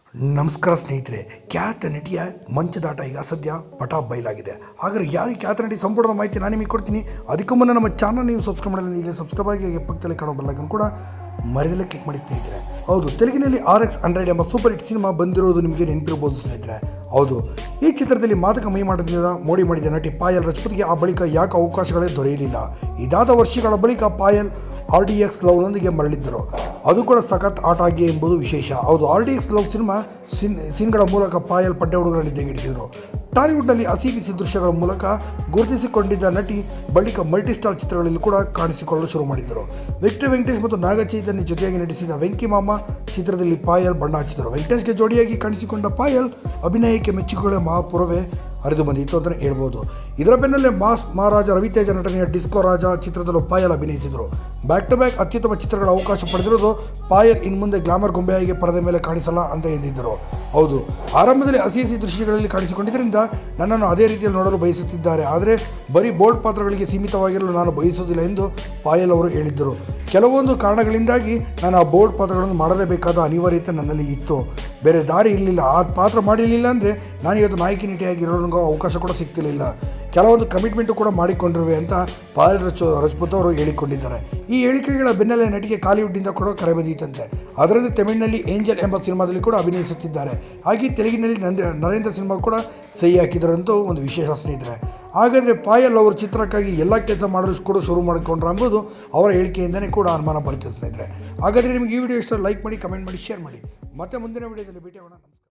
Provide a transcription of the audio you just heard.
ನಮಸ್ಕಾರ ಸ್ನೇಹಿತರೆ ಖ್ಯಾತ ನಟಿಯ ಮಂಚದಾಟ ಈಗ ಸದ್ಯ ಪಟ ಬಯಲಾಗಿದೆ ಹಾಗಾದ್ರೆ ಯಾರು ಈ ಖ್ಯಾತ ನಟಿ ಸಂಪೂರ್ಣ ಮಾಹಿತಿ ನಾನು ನಿಮಗೆ ಕೊಡ್ತೀನಿ ಅದಕ್ಕೂ ಮುನ್ನ ನಮ್ಮ ಚಾನಲ್ ನೀವು ಸಬ್ಸ್ಕ್ರೈಬ್ ಮಾಡಲ್ಲ ಈಗಲೇ ಸಬ್ಸ್ಕ್ರೈಬ್ ಆಗಿ ಹಾಗೆ ಪಕ್ಕದಲ್ಲಿ ಕಾಣೋ ಬೆಲ್ಲೈಕನ್ ಕೂಡ ಮರೆಯದಲ್ಲೇ ಕ್ಲಿಕ್ ಮಾಡಿ ಸ್ನೇಹಿತರೆ ಹೌದು ತೆಲುಗಿನಲ್ಲಿ ಆರ್ ಎಕ್ಸ್ ಹಂಡ್ರೆಡ್ ಎಂಬ ಸೂಪರ್ ಹಿಟ್ ಸಿನಿಮಾ ಬಂದಿರೋದು ನಿಮಗೆ ನೆನಪಿರ್ಬೋದು ಸ್ನೇಹಿತರೆ ಹೌದು ಈ ಚಿತ್ರದಲ್ಲಿ ಮಾದಕ ಮೈ ಮಾಡಿದ ಮೋಡಿ ಮಾಡಿದ ನಟಿ ಪಾಯಲ್ ರಜಪೂತ್ಗೆ ಆ ಬಳಿಕ ಯಾಕೆ ಅವಕಾಶಗಳೇ ದೊರೆಯಲಿಲ್ಲ ಇದಾದ ವರ್ಷಗಳ ಬಳಿಕ ಪಾಯಲ್ ಆರ್ ಡಿ ಎಕ್ಸ್ ಲವ್ನೊಂದಿಗೆ ಮರಳಿದ್ದರು ಅದು ಕೂಡ ಸಖತ್ ಆಟ ಆಗಿ ಎಂಬುದು ವಿಶೇಷ ಹೌದು R D X love cinema ಸಿನ್ ಸೀನ್ಗಳ ಮೂಲಕ ಪಾಯಲ್ ಪಡ್ಡೆ ಹುಡುಗರನ್ನು ನಿದ್ದೆಗೆಡಿಸಿದರು ಟಾಲಿವುಡ್ನಲ್ಲಿ ಹಸಿ ಬಿಸಿ ದೃಶ್ಯಗಳ ಮೂಲಕ ಗುರುತಿಸಿಕೊಂಡಿದ್ದ ನಟಿ ಬಳಿಕ ಮಲ್ಟಿಸ್ಟಾರ್ ಚಿತ್ರಗಳಲ್ಲಿ ಕೂಡ ಕಾಣಿಸಿಕೊಳ್ಳಲು ಶುರು ಮಾಡಿದ್ದರು ವಿಕ್ಟರ್ ವೆಂಕಟೇಶ್ ಮತ್ತು ನಾಗ ಚೈತನ್ಯ ಜೊತೆಯಾಗಿ ನಟಿಸಿದ ವೆಂಕಿ ಮಾಮ ಚಿತ್ರದಲ್ಲಿ ಪಾಯಲ್ ಬಣ್ಣ ಹಚ್ಚಿದರು ವೆಂಕಟೇಶ್ಗೆ ಜೋಡಿಯಾಗಿ ಕಾಣಿಸಿಕೊಂಡ ಪಾಯಲ್ ಅಭಿನಯಕ್ಕೆ ಮೆಚ್ಚುಗೆಗಳ ಮಹಾಪುರವೇ ಹರಿದು ಬಂದಿತ್ತು ಅಂತಲೇ ಹೇಳ್ಬೋದು ಇದರ ಬೆನ್ನಲ್ಲೇ ಮಾಸ್ ಮಹಾರಾಜ ರವಿತೇಜ ನಟನೆಯ ಡಿಸ್ಕೋ ರಾಜ ಚಿತ್ರದಲ್ಲೂ ಪಾಯಲ್ ಅಭಿನಯಿಸಿದರು ಬ್ಯಾಕ್ ಟು ಬ್ಯಾಕ್ ಅತ್ಯುತ್ತಮ ಚಿತ್ರಗಳ ಅವಕಾಶ ಪಡೆದಿರೋದು ಪಾಯಲ್ ಇನ್ನು ಮುಂದೆ ಗ್ಲಾಮರ್ ಗೊಂಬೆಯಾಗಿ ಪರದೆ ಮೇಲೆ ಕಾಣಿಸಲ್ಲ ಅಂತ ಎಂದಿದ್ದರು ಹೌದು ಆರಂಭದಲ್ಲಿ ಹಸಿ ಹಸಿ ದೃಶ್ಯಗಳಲ್ಲಿ ಕಾಣಿಸಿಕೊಂಡಿದ್ದರಿಂದ ನನ್ನನ್ನು ಅದೇ ರೀತಿಯಲ್ಲಿ ನೋಡಲು ಬಯಸುತ್ತಿದ್ದಾರೆ ಆದರೆ ಬರೀ ಬೋಲ್ಡ್ ಪಾತ್ರಗಳಿಗೆ ಸೀಮಿತವಾಗಿರಲು ನಾನು ಬಯಸುವುದಿಲ್ಲ ಎಂದು ಪಾಯಲ್ ಅವರು ಹೇಳಿದ್ದರು ಕೆಲವೊಂದು ಕಾರಣಗಳಿಂದಾಗಿ ನಾನು ಆ ಬೋಲ್ಡ್ ಪಾತ್ರಗಳನ್ನು ಮಾಡಲೇಬೇಕಾದ ಅನಿವಾರ್ಯತೆ ನನ್ನಲ್ಲಿ ಇತ್ತು ಬೇರೆ ದಾರಿ ಇರಲಿಲ್ಲ ಆ ಪಾತ್ರ ಮಾಡಿರಲಿಲ್ಲ ಅಂದರೆ ನಾನು ಇವತ್ತು ನಾಯಕಿ ನಟಿಯಾಗಿರೋನಿಗೂ ಅವಕಾಶ ಕೂಡ ಸಿಗ್ತಿರಲಿಲ್ಲ ಕೆಲವೊಂದು ಕಮಿಟ್ಮೆಂಟು ಕೂಡ ಮಾಡಿಕೊಂಡಿರುವೆ ಅಂತ ಪಾಯಲ್ ರಚ ರಜಪೂತ್ ಅವರು ಹೇಳಿಕೊಂಡಿದ್ದಾರೆ ಈ ಹೇಳಿಕೆಗಳ ಬೆನ್ನಲ್ಲೇ ನಟಿಗೆ ಕಾಲಿವುಡ್ನಿಂದ ಕೂಡ ಕರೆ ಬಂದಿತ್ತಂತೆ ಅದರಲ್ಲಿ ತಮಿಳಿನಲ್ಲಿ ಏಂಜಲ್ ಎಂಬ ಸಿನಿಮಾದಲ್ಲಿ ಕೂಡ ಅಭಿನಯಿಸುತ್ತಿದ್ದಾರೆ ಹಾಗೆ ತೆಲುಗಿನಲ್ಲಿ ನಂದ ನರೇಂದ್ರ ಸಿನಿಮಾ ಕೂಡ ಸಹಿ ಹಾಕಿದರಂತೂ ಒಂದು ವಿಶೇಷ ಸ್ನೇಹಿತರೆ ಹಾಗಾದರೆ ಪಾಯಲ್ ಅವರು ಚಿತ್ರಕ್ಕಾಗಿ ಎಲ್ಲ ಕೆಲಸ ಮಾಡಲು ಕೂಡ ಶುರು ಮಾಡಿಕೊಂಡ್ರು ಎಂಬುದು ಅವರ ಹೇಳಿಕೆಯಿಂದಲೇ ಕೂಡ ಅನುಮಾನ ಬರುತ್ತೆ ಸ್ನೇಹಿತರೆ ಹಾಗಾದರೆ ನಿಮಗೆ ಈ ವಿಡಿಯೋ ಇಷ್ಟ ಲೈಕ್ ಮಾಡಿ ಕಮೆಂಟ್ ಮಾಡಿ ಶೇರ್ ಮಾಡಿ ಮತ್ತೆ ಮುಂದಿನ ವಿಡಿಯೋದಲ್ಲಿ ಭೇಟಿ ಆಗೋಣ ನಮಸ್ಕಾರ